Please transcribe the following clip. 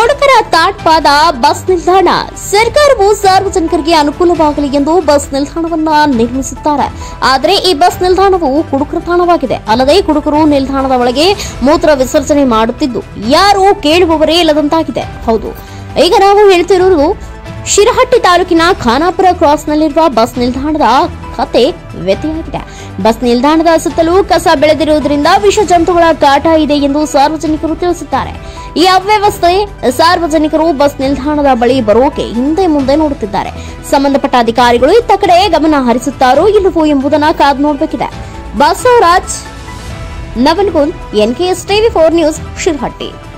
ಕುಡುಕರ ತಾಟ್ಪಾದ bus ನಿಲ್ದಾಣ ಸರ್ಕಾರವು ಸಾರ್ವಜನಿಕರಿಗೆ ಅನುಕೂಲವಾಗಲಿ ಎಂದು ಬಸ್ ನಿಲ್ದಾಣವನ್ನ ನಿರ್ಮಿಸುತ್ತಾರೆ ಆದರೆ ಈ ಬಸ್ ನಿಲ್ದಾಣವು ಕುಡುಕರ ತಾಣವಾಗಿದೆ ಅಲ್ಲದೆ ಕುಡುಕರು ನಿಲ್ದಾಣದ ಒಳಗೆ ಮೂತ್ರ ವಿಸರ್ಜನೆ ಮಾಡುತ್ತಿದ್ದು ಯಾರು ಕೇಳುವವರೇ ಇಲ್ಲದಂತಾಗಿದೆ ಹೌದು ಈಗ ನಾವು ಹೇಳ್ತಿರೋದು ಶಿರಹಟ್ಟಿ ತಾಲೂಕಿನ ಖಾನಾಪುರ ಕ್ರಾಸ್ನಲ್ಲಿರುವ ಬಸ್ ನಿಲ್ದಾಣದ ಕತೆ ವ್ಯತೆಯಾಗಿದೆ ಬಸ್ ನಿಲ್ದಾಣದ ಸುತ್ತಲೂ ಕಸ ಬೆಳೆದಿರುವುದರಿಂದ ವಿಷ ಜಂತುಗಳ ಕಾಟ ಇದೆ ಎಂದು ಸಾರ್ವಜನಿಕರು ತಿಳಿಸಿದ್ದಾರೆ ಈ ಅವ್ಯವಸ್ಥೆ ಸಾರ್ವಜನಿಕರು ಬಸ್ ನಿಲ್ದಾಣದ ಬಳಿ ಬರೋಕೆ ಹಿಂದೆ ಮುಂದೆ ನೋಡುತ್ತಿದ್ದಾರೆ ಸಂಬಂಧಪಟ್ಟ ಅಧಿಕಾರಿಗಳು ಇತ್ತ ಕಡೆ ಗಮನ ಹರಿಸುತ್ತಾರೋ ಇಲ್ಲವೋ ಎಂಬುದನ್ನು ಕಾದು ನೋಡಬೇಕಿದೆ Basavaraj Navangund NKS TV four news Shirahatti